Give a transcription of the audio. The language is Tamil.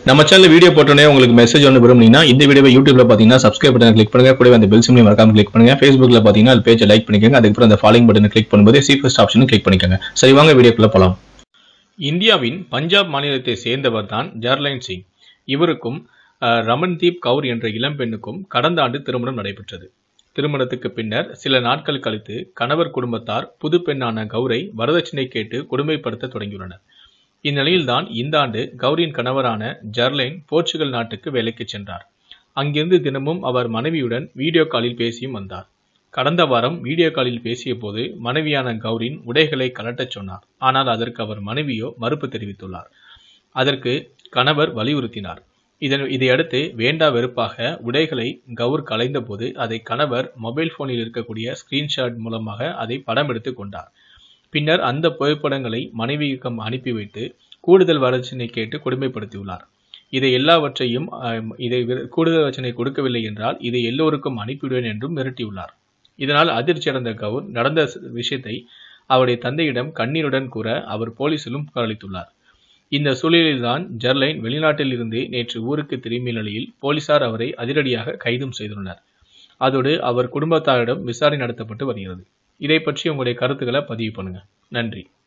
நம்ம சேனல் வீடியோ போட்டோன்னே உங்களுக்கு மெசேஜ் ஒன்று விரும்புனீங்கன்னா இந்த வீடியோவை யூடியூப்ல பார்த்தீங்கன்னா சப்ஸ்கிரைப் பட்டன் கிளிக் பண்ணுங்க கூடவே அந்த பெல் சிம்லையும் மறக்காம கிளிக் பண்ணுங்க ஃபேஸ்புக்ல பார்த்தீங்கன்னா அது பேஜை லைக் பண்ணிக்கோங்க அதுக்கப்புறம் அந்த ஃபாலோயிங் பட்டனை கிளிக் பண்ணும்போது சி ஃபர்ஸ்ட் ஆப்ஷனும் கிளிக் பண்ணிக்கோங்க சரி வாங்க வீடியோக்குள்ள போலாம் இந்தியாவின் பஞ்சாப் மாநிலத்தை சேர்ந்தவர் தான் ஜர்லைன் சிங் இவருக்கும் அஹ், ரமன்தீப் கவுர் என்ற இளம்பெண்ணுக்கும் கடந்த ஆண்டு திருமணம் நடைபெற்றது திருமணத்துக்கு பின்னர் சில நாட்கள் கழித்து கணவர் குடும்பத்தார் புது பெண்ணான கௌரை வரதட்சணை கேட்டு கொடுமைப்படுத்த தொடங்கியுள்ளனர் இந்நிலையில்தான் இந்த ஆண்டு கௌரியின் கணவரான ஜர்லைன் போர்ச்சுகல் நாட்டுக்கு வேலைக்கு சென்றார் அங்கிருந்து தினமும் அவர் மனைவியுடன் வீடியோ காலில் பேசியும் வந்தார் கடந்த வாரம் வீடியோ காலில் பேசிய போது மனைவியான கௌரின் உடைகளை கலட்டச் சொன்னார் ஆனால் அதற்கு அவர் மனைவியோ மறுப்பு தெரிவித்துள்ளார் அதற்கு கணவர் வலியுறுத்தினார் இதன் இதையடுத்து வேண்டா வெறுப்பாக உடைகளை கவுர் கலைந்தபோது அதை கணவர் மொபைல் போனில் இருக்கக்கூடிய ஸ்கிரீன்ஷாட் மூலமாக அதை படம் எடுத்து கொண்டார் பின்னர் அந்த புகைப்படங்களை மனைவியிடம் அனுப்பி வைத்து கூடுதல் வரதட்சணை கேட்டு கொடுமைப்படுத்தியுள்ளார் இதை எல்லாவற்றையும் ஆம், இதை விர- கூடுதல் வரதட்சணை கொடுக்கவில்லை என்றால் இதை எல்லோருக்கும் அனுப்பிவிடுவேன் என்றும் மிரட்டியுள்ளார் இதனால் அதிர்ச்சியடைந்த கவுர் நடந்த ஸ்- விஷயத்தை அவருடைய தந்தையிடம் கண்ணீருடன் கூற அவர் போலீசிலும் புகாரளித்துள்ளார் இந்த சூழலில்தான் ஜெர்லைன் வெளிநாட்டில் இருந்து நேற்று ஊருக்கு திரும்பிய நிலையில் போலீசார் அவரை அதிரடியாக கைதும் செய்துள்ளனர் அதோடு அவர் குடும்பத்தாரிடம் விசாரணை நடத்தப்பட்டு வருகிறது இதை பற்றி உங்களுடைய கருத்துக்களை பதிவு பண்ணுங்க நன்றி